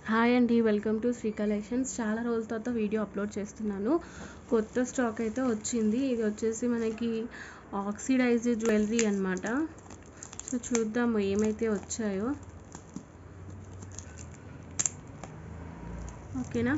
hi అండి welcome to Shri collections చాలా రోజుల తర్వాత వీడియో అప్లోడ్ చేస్తున్నాను కొత్త స్టాక్ అయితే వచ్చింది ఇది వచ్చేసి మనకి ఆక్సిడైజ్డ్ జ్యువెలరీ అన్నమాట సో చూద్దాము ఏమైతే వచ్చాయో ఓకేనా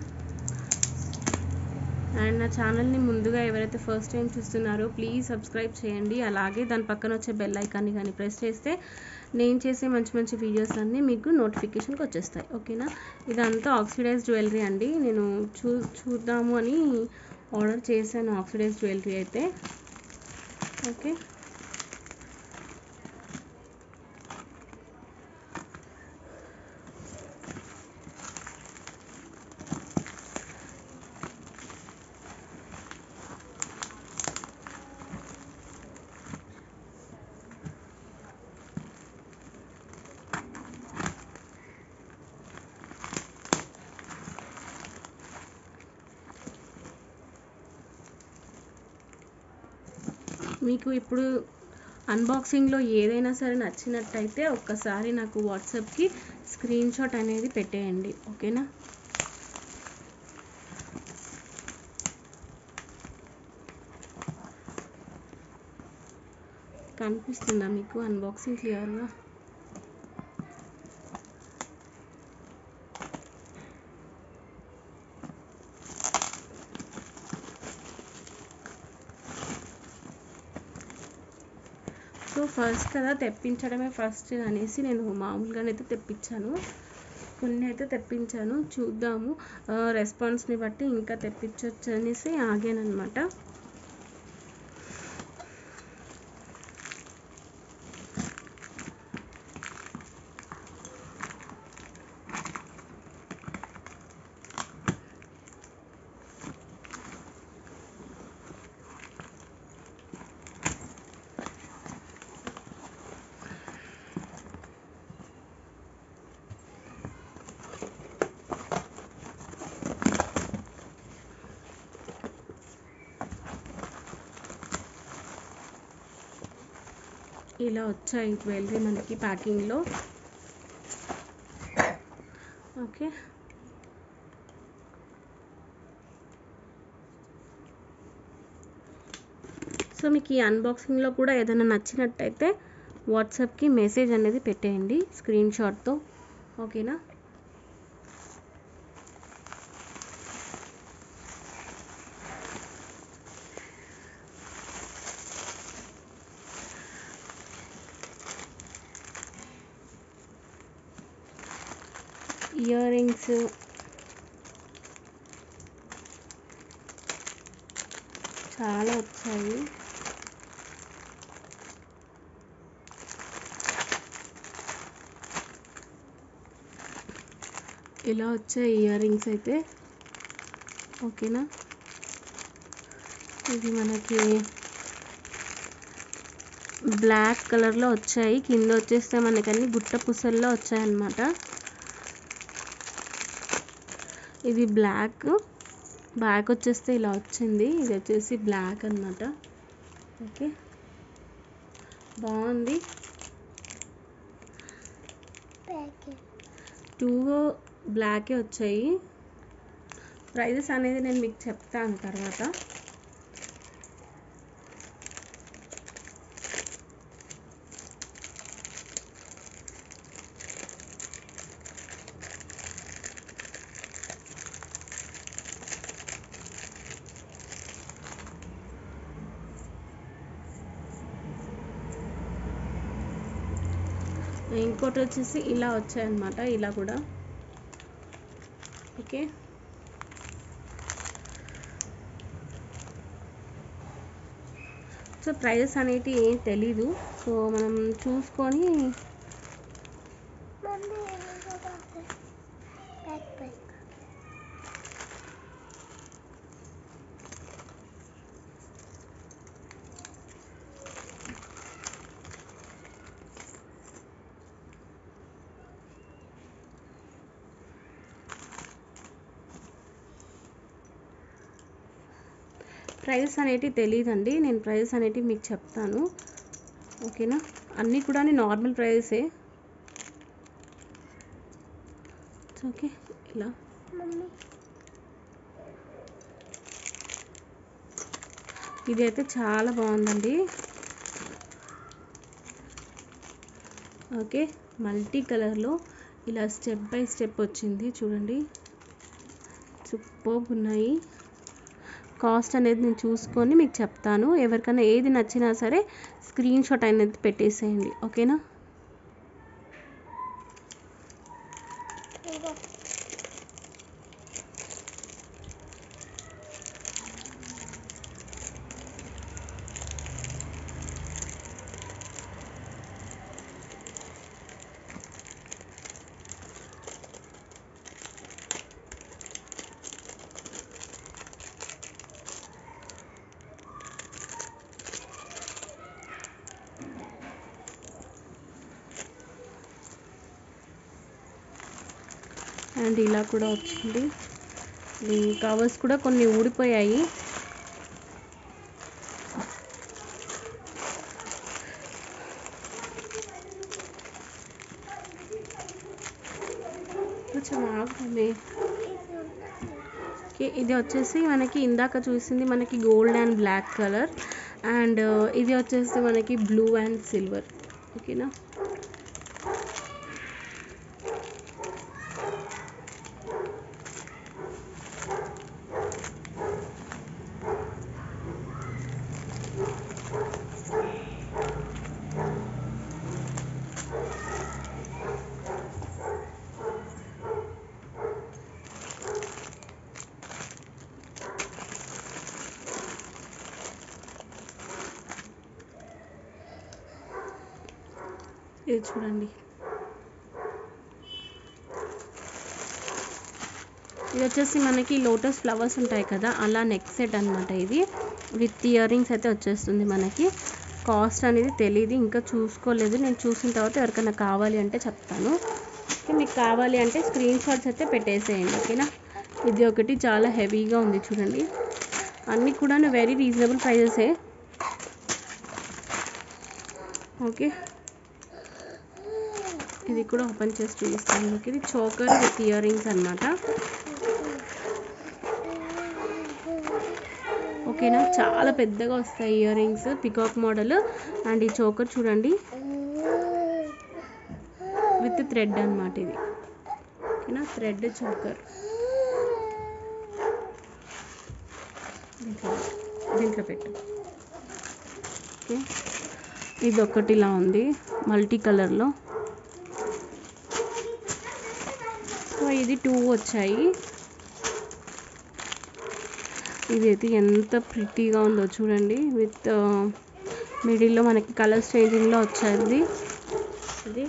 అండ్ నా ఛానల్ని ముందుగా ఎవరైతే ఫస్ట్ టైం చూస్తున్నారో ప్లీజ్ సబ్స్క్రైబ్ చేయండి అలాగే దాని పక్కన వచ్చే బెల్ ఐకాన్ని కానీ ప్రెస్ చేస్తే నేను చేసే మంచి మంచి వీడియోస్ అన్నీ మీకు నోటిఫికేషన్కి వచ్చేస్తాయి ఓకేనా ఇదంతా ఆక్సిడైజ్ జ్యువెలరీ అండి నేను చూ చూద్దాము అని ఆర్డర్ చేశాను ఆక్సిడైజ్ జ్యువెలరీ అయితే ఓకే మీకు ఇప్పుడు అన్బాక్సింగ్లో ఏదైనా సరే నచ్చినట్టయితే ఒక్కసారి నాకు వాట్సాప్కి స్క్రీన్ షాట్ అనేది పెట్టేయండి ఓకేనా కనిపిస్తుందా మీకు అన్బాక్సింగ్ క్లియర్గా సో ఫస్ట్ కదా తెప్పించడమే ఫస్ట్ అనేసి నేను మామూలుగానైతే తెప్పించాను కొన్ని అయితే తెప్పించాను చూద్దాము రెస్పాన్స్ని బట్టి ఇంకా తెప్పించవచ్చు అనేసి ఆగానమాట ఇలా వచ్చాయి జ్యువెలరీ మనకి ప్యాకింగ్లో ఓకే సో మీకు ఈ అన్బాక్సింగ్లో కూడా ఏదైనా నచ్చినట్టయితే వాట్సాప్కి మెసేజ్ అనేది పెట్టేయండి స్క్రీన్ షాట్తో ఓకేనా ఇయర్ రింగ్స్ చాలా వచ్చాయి ఇలా వచ్చాయి ఇయర్ రింగ్స్ అయితే ఓకేనా ఇది మనకి బ్లాక్ కలర్లో వచ్చాయి కింద వచ్చేస్తే మనకన్నీ గుట్ట పుసల్లో వచ్చాయన్నమాట ఇది బ్లాక్ బ్యాక్ వచ్చేస్తే ఇలా వచ్చింది ఇది వచ్చేసి బ్లాక్ అనమాట ఓకే బాగుంది టూ బ్లాకే వచ్చాయి ప్రైజెస్ అనేది నేను మీకు చెప్తాను తర్వాత ఇంకోటి వచ్చేసి ఇలా వచ్చాయన్నమాట ఇలా కూడా ఓకే సో ప్రైజెస్ అనేవి ఏం తెలీదు సో మనం చూసుకొని ప్రైజెస్ అనేటివి తెలియదండి నేను ప్రైజెస్ అనేటివి మీకు చెప్తాను ఓకేనా అన్నీ కూడా నార్మల్ ప్రైజెసే ఓకే ఇలా మమ్మీ ఇది అయితే చాలా బాగుందండి ఓకే మల్టీ కలర్లో ఇలా స్టెప్ బై స్టెప్ వచ్చింది చూడండి సూపర్ ఉన్నాయి కాస్ట్ అనేది నేను చూసుకొని మీకు చెప్తాను ఎవరికైనా ఏది నచ్చినా సరే స్క్రీన్ షాట్ అనేది పెట్టేసేయండి ఓకేనా ఇదిగో అండ్ ఇలా కూడా వచ్చింది ఈ కవర్స్ కూడా కొన్ని ఊడిపోయాయి కొంచెం ఆగుతుంది ఓకే ఇది వచ్చేసి మనకి ఇందాక చూసింది మనకి gold and black colour and ఇది వచ్చేసి మనకి బ్లూ అండ్ సిల్వర్ ఓకేనా ఇది చూడండి ఇది వచ్చేసి మనకి లోటస్ ఫ్లవర్స్ ఉంటాయి కదా అలా నెక్ సెట్ అనమాట ఇది విత్ ఇయర్ రింగ్స్ అయితే వచ్చేస్తుంది మనకి కాస్ట్ అనేది తెలియదు ఇంకా చూసుకోలేదు నేను చూసిన తర్వాత ఎవరికైనా కావాలి అంటే చెప్తాను ఓకే మీకు కావాలి అంటే స్క్రీన్ షాట్స్ అయితే పెట్టేసేయండి ఓకేనా ఇది ఒకటి చాలా హెవీగా ఉంది చూడండి అన్నీ కూడా వెరీ రీజనబుల్ ప్రైజెసే ఓకే ఇది కూడా ఓపెన్ చేసి చూపిస్తాను మీకు ఇది చోకర్ విత్ ఇయర్ రింగ్స్ అనమాట ఓకేనా చాలా పెద్దగా వస్తాయి earrings peacock model and ఈ చోకర్ చూడండి విత్ థ్రెడ్ అనమాట ఇది ఓకేనా థ్రెడ్ చోకర్ దీంట్లో దీంట్లో పెట్టు ఓకే ఇది ఒకటి ఇలా ఉంది మల్టీ కలర్లో సో ఇది టూ వచ్చాయి ఇదైతే ఎంత ప్రిటీగా ఉందో చూడండి విత్ మిడిల్లో మనకి కలర్స్ చేంజింగ్లో వచ్చేది ఇది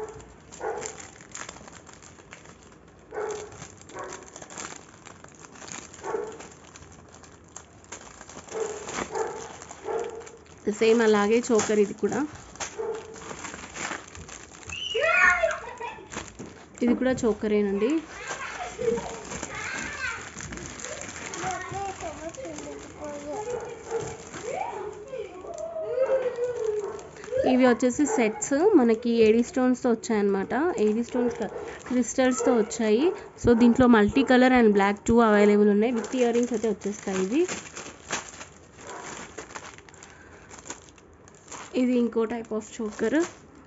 సేమ్ అలాగే చోకర్ ఇది కూడా ఇది కూడా చోకరేనండి ఇవి వచ్చేసి సెట్స్ మనకి ఏడీ స్టోన్స్తో వచ్చాయన్నమాట ఏడీ స్టోన్స్ క్రిస్టల్స్తో వచ్చాయి సో దీంట్లో multi colour and black too available ఉన్నాయి విత్ ఇయర్ రింగ్స్ అయితే వచ్చేస్తాయి ఇవి ఇది ఇంకో టైప్ ఆఫ్ చోకర్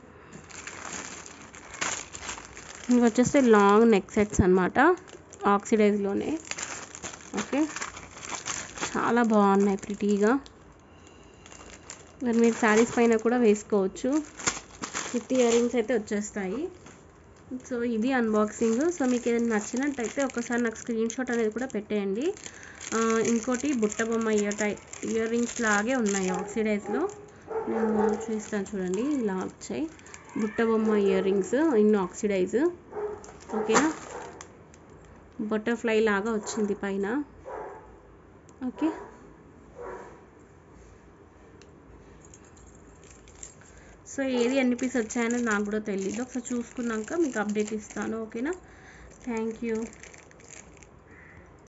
ఇవి వచ్చేస్తే లాంగ్ నెక్ సెట్స్ అనమాట ఆక్సిడైజ్లోనే ఓకే చాలా బాగున్నాయి ప్రిటీగా మరి మీరు శారీస్ పైన కూడా వేసుకోవచ్చు విత్ ఇయర్ రింగ్స్ అయితే వచ్చేస్తాయి సో ఇది అన్బాక్సింగ్ సో మీకు ఏదైనా నచ్చినట్టయితే ఒకసారి నాకు స్క్రీన్ షాట్ అనేది కూడా పెట్టేయండి ఆ, ఇంకోటి బుట్ట బొమ్మ ఇయర్ టై ఇయర్ రింగ్స్ లాగే ఉన్నాయి ఆక్సిడైజ్లో నేను చూస్తాను చూడండి ఇలా వచ్చాయి బుట్ట బొమ్మ ఇయర్ రింగ్స్ ఇన్ ఆక్సిడైజ్ ఓకేనా బటర్ఫ్లై లాగా వచ్చింది పైన ఓకే సో ఏది ఎన్ని పీస్ వచ్చాయనేది నాకు కూడా తెలియదు ఒకసారి చూసుకున్నాక మీకు అప్డేట్ ఇస్తాను ఓకేనా థ్యాంక్ యూ